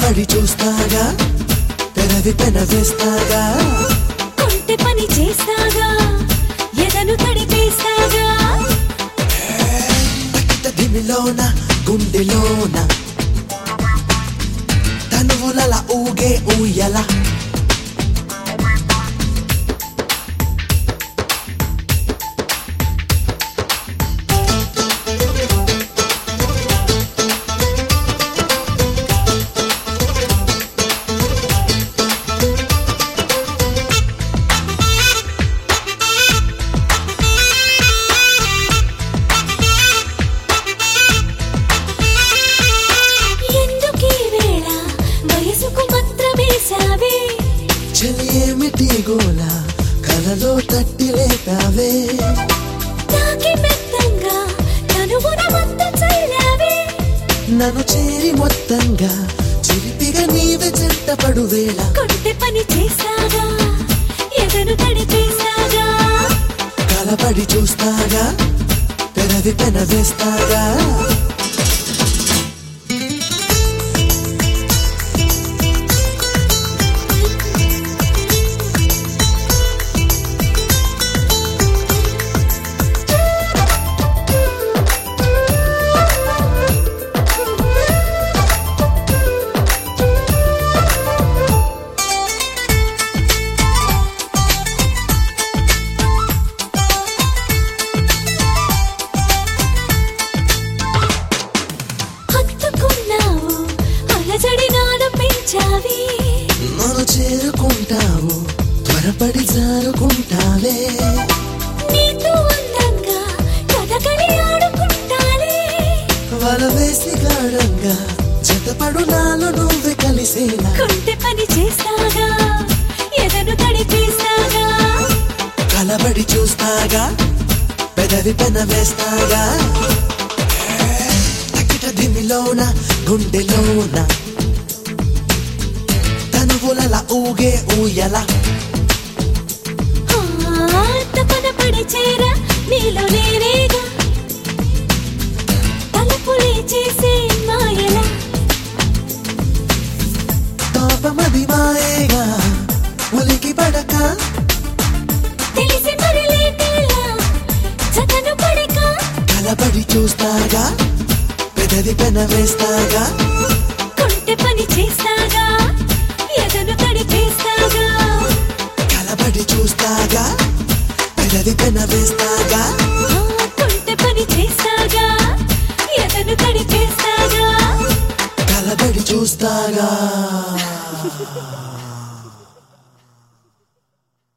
కలబడి చూస్తాగా పెదవి పెన వేస్తాగా కొంటె పని చేస్తాగా ఎదను తడిపేస్తాగా తక్కిట దిమిలోన గుండెలోన తనువులల ఊగే ఊయల ఎందుకీ వేళ వయసుకు మంత్రమేశావే చెలి ఏమిటి గోల కలలో తట్టి లేపావే తాకి మెత్తంగా తనువున మొత్తం చల్లావే నన్ను చేరి మొత్తంగా చిలిపిగా నీవే చెంటపడు వేళ కొంటె పని చేస్తాగా ఎదను తడిపేస్తాగా కలబడి చూస్తాగా పెదవి పెన వేస్తాగా హత్తుకున్నావు అలజడి నాను పెంచావి నన్ను చేరుకుంటావు త్వరపడి జారుకుంటావే నీతో అందంగా కథకళి ఆడుకుంటాలే వల వేసి గాఢంగా జతపడు నాలో నువ్వే కలిసేలా కొంటె పని చేస్తాగా ఎదను తడిపేస్తాగా కలబడి చూస్తాగా పెదవి పెన వేస్తాగా తకిట దిమిలోన గుండెలోన తనువులల ఊగే ఊయల ఆ, తపన పడి చేర నీలో నేనేగా తలపులే చేసే మాయల పాపమది మాయేగా ఉలికి పడక తెలిసి మరి లేటేలా జతను పడక కలబడి చూస్తాగా పెదవి పెన వేస్తాగా కొంటె పని చేస్తాగా ఎదను తడిపేస్తాగా కలబడి చూస్తాగా పెదవి పెన వేస్తాగా ఆ, కొంటె పని చేస్తాగా ఎదను తడిపేస్తాగా కలబడి చూస్తాగా